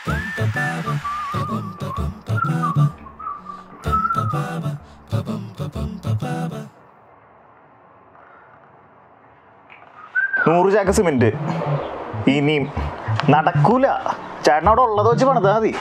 നൂറ് ചാക്ക് സിമെന്റ് ഇനിയും നടക്കൂല ചേട്ടൻ അവിടെ ഉള്ളത് വെച്ച് പണിതാ മതി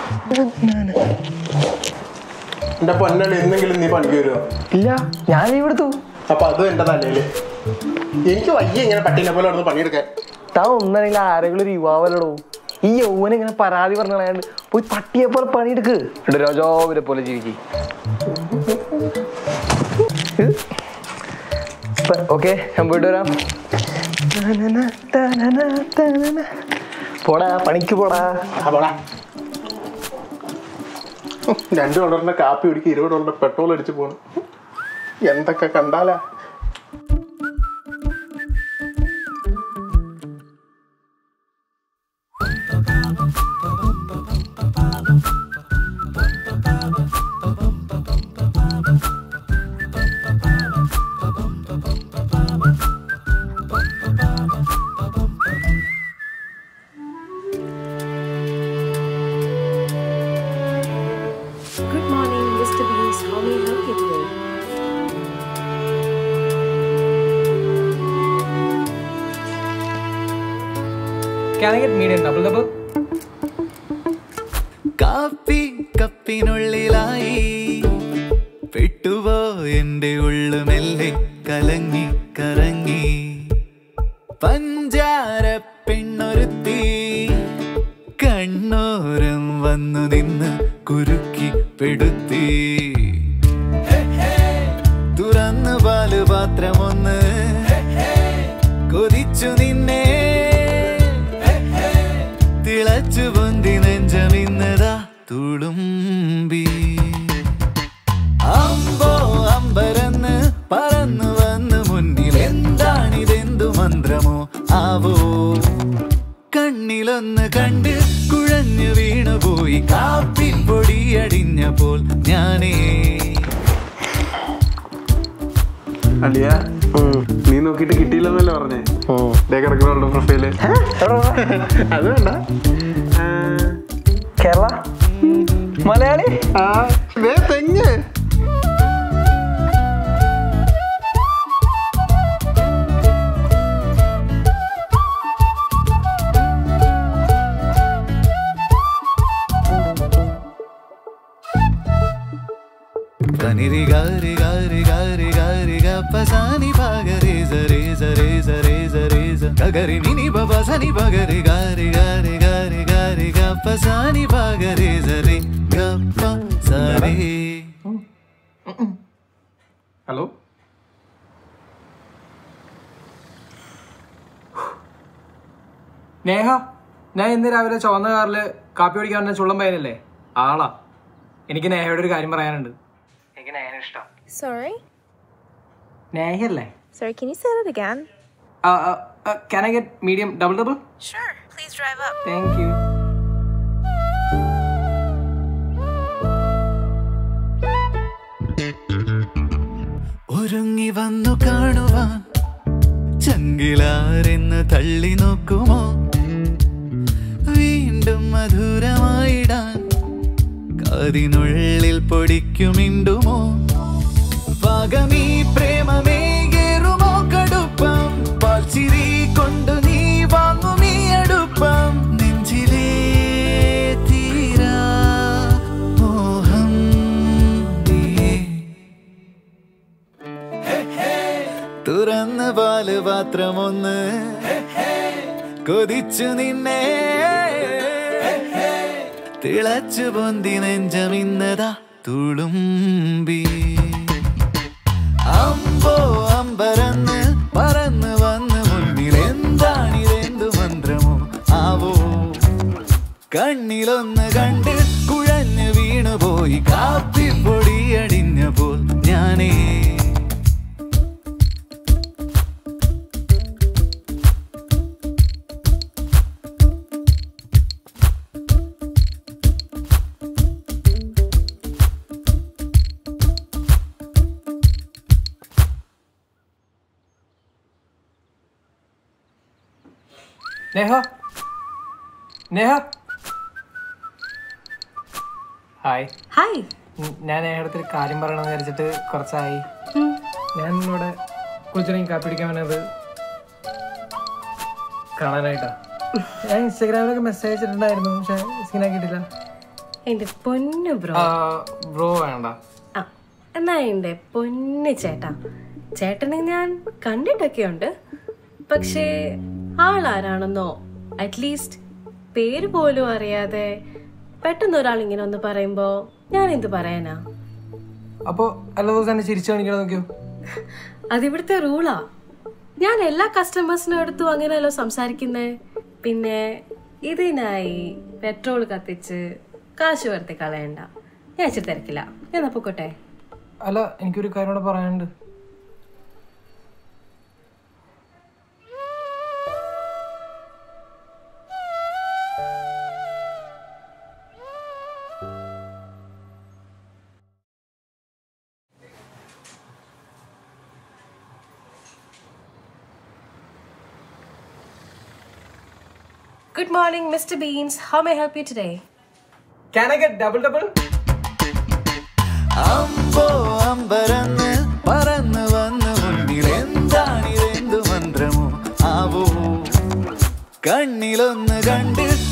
എന്റെ പൊന്നണി എന്തെങ്കിലും നീ പണിക്ക് വരുമോ ഇല്ല ഞാൻ ലീവ് എടുത്തു അപ്പൊ അതും എന്റെ തലയില് എനിക്ക് വയ്യ ഇങ്ങനെ പട്ടീനെ പോലെ നടന്ന് പണിയെടുക്കാൻ താൻ ഒന്നല്ലെങ്കിൽ ആരെങ്കിലും ഒരു യുവാവല്ലടോ ഈ യൗവന ഇങ്ങനെ പരാതി പറഞ്ഞു കളയാണ്ട് പോയി പട്ടിയെ പോലെ പണിയെടുക്ക് ഇവിടെ രാജാവിനെ പോലെ ജീവിക്ക് ഓക്കെ ഞാൻ പോയിട്ട് വരാം തനന, തനന, തനന. പോടാ പണിക്ക് പോടാ ആ, പോടാ. രണ്ട് ഡോളറിന്റെ കാപ്പി ഒടുക്കി ഇരുപത് ഡോളറിന്റെ പെട്രോൾ അടിച്ച് പോണു എന്തൊക്കെ കണ്ടാലാ Good morning, Mr. Beast. How may I help you today? Can I get medium double double? കാപ്പി കപ്പിനുള്ളിലായി പെട്ടുപോ എന്റെ ഉള്ളു മെല്ലെ കലങ്ങി കറങ്ങി പഞ്ചാര പെണ്ണൊരുത്തി കണ്ണോരം വന്നു നിന്ന് കുരുക്കി പെടുത്തി തുറന്നു പാല് പാത്രമൊന്ന് കൊതിച്ചു നിന്നെ തിളച്ചു പൊന്തി നെഞ്ചമിന്നതാ തുളുമ്പി അമ്പോ അമ്പരന്ന് പറന്നു വന്ന് മുന്നിൽ എന്താണിതെന്തു മന്ത്രമോ ആവോ കണ്ണിലൊന്ന് കണ്ട് കുഴഞ്ഞു വീണുപോയി കാപ്പിപ്പൊടി അടിഞ്ഞപ്പോൾ ഞാനേ അളിയ നീ നോക്കിട്ട് കിട്ടിയില്ലെന്നല്ലേ പറഞ്ഞേ ദേ കിടക്കണുള്ളൂ പ്രൊഫൈല് അത് വേണ്ട ആ, കേരള മലയാളി ആ ദേ തെങ്ങ് കനിരി ഗാരി ഗാരി ഗാരി ഗാരി ഗപ്പസാനി പഗരി സരി സരി സരി സരി സ ഗഗരി നിനി ബബ സനി പഗരി ഗാരി ഗാരി ഗാരി ഗാരി ഗപ്പസാനി പഗരി സരി ഗപ്പ സരി ഹലോ നേഹ ഞാൻ ഇന്ന് രാവിലെ ചുവന്ന കാറിൽ കാപ്പി കുടിക്കാൻ വന്ന ചുള്ളം പയ്യനല്ലേ ആളാ എനിക്ക് നേഹയോട് ഒരു കാര്യം പറയാനുണ്ട് എനിക്ക് നേഹ ഇഷ്ടം Sorry? നേഹയല്ലേ Sorry, can you say that again? Can I get medium double double Sure. Please drive up. Thank you ഒരുങ്ങി വന്നു കാണുവാൻ ചങ്കിലാരെന്ന് തള്ളി നോക്കുമോ വീണ്ടും മധുരമായിടാൻ കാതിനുള്ളിൽ പൊടിക്കുമിണ്ടുമോ പകമീ പ്രേമമേകേറുമോ കടുപ്പം പാൽച്ചിരി കൊണ്ടു നീ വാങ്ങുമീ അടുപ്പം നെഞ്ചിലേ തീരാ മോഹം നീയേ തുറന്ന് പാല് പാത്രമൊന്ന് കൊതിച്ചു നിന്നെ തിളച്ചു പൊന്തി നെഞ്ചമിന്നതാ തുളുമ്പി അമ്പോ അമ്പരന്ന് പറന്ന് വന്ന് മുന്നിൽ എന്താണിതെന്തു മന്ത്രമോ ആവോ കണ്ണിലൊന്ന് കണ്ട് കുഴഞ്ഞു വീണുപോയി കാപ്പിപ്പൊടി അടിഞ്ഞപ്പോൾ ഞാനേ നേഹ നേഹ ഹായ് ഹായ് ഉം, ഞാൻ നേരത്തെ ഒരു കാര്യം പറയണമെന്ന് വിചാരിച്ചിട്ട് കുറച്ചായി ഞാൻ ഇവിടെ കുളിച്ചിറങ്ങി കാപ്പി പിടിക്കാൻ വന്നത് കാണാനായിട്ടാ ഞാൻ ഇൻസ്റ്റാഗ്രാമിലൊക്കെ മെസ്സേജ് അയച്ചിട്ടുണ്ടായിരുന്നു പക്ഷെ സീനാക്കിയിട്ടില്ല എന്റെ പൊന്നു ബ്രോ ബ്രോ വേണ്ട ആ എന്നാ എന്റെ പൊന്നു ചേട്ടാ ചേട്ടനെ ഞാൻ കണ്ടിട്ടൊക്കെ ഉണ്ട് പക്ഷേ ആളാരാണെന്നോ അറ്റ്ലീസ്റ്റ് പേര് പോലും അറിയാതെ പെട്ടെന്ന് ഒരാൾ ഇങ്ങനെ ഒന്ന് പറയുമ്പോ ഞാൻ എന്ത് പറയാനാ അപ്പോൾ എല്ലാ ദിവസം എന്നെ ചിരിച്ചു കാണിക്കണം നോക്കിയോ അതിവിടുത്തെ റൂളാ ഞാൻ എല്ലാ കസ്റ്റമേഴ്സിനും അടുത്തും അങ്ങനെയല്ലോ സംസാരിക്കുന്നേ പിന്നെ ഇതിനായി പെട്രോൾ കത്തിച്ച് കാശ് വെറുതെ കളയണ്ട ഞാൻ ഇച്ചിരി തിരക്കില്ല ഞാൻ പൊക്കോട്ടെ അല്ല എനിക്കൊരു കാര്യം കൂടെ പറയാനുണ്ട് good morning mister Beans how may help you today can I get double double അമ്പോ അമ്പരന്ന് പറന്ന് വന്ന് മുന്നിൽ എന്താണിതെന്തു മന്ത്രമോ ആവോ കണ്ണിലൊന്ന് കണ്ട്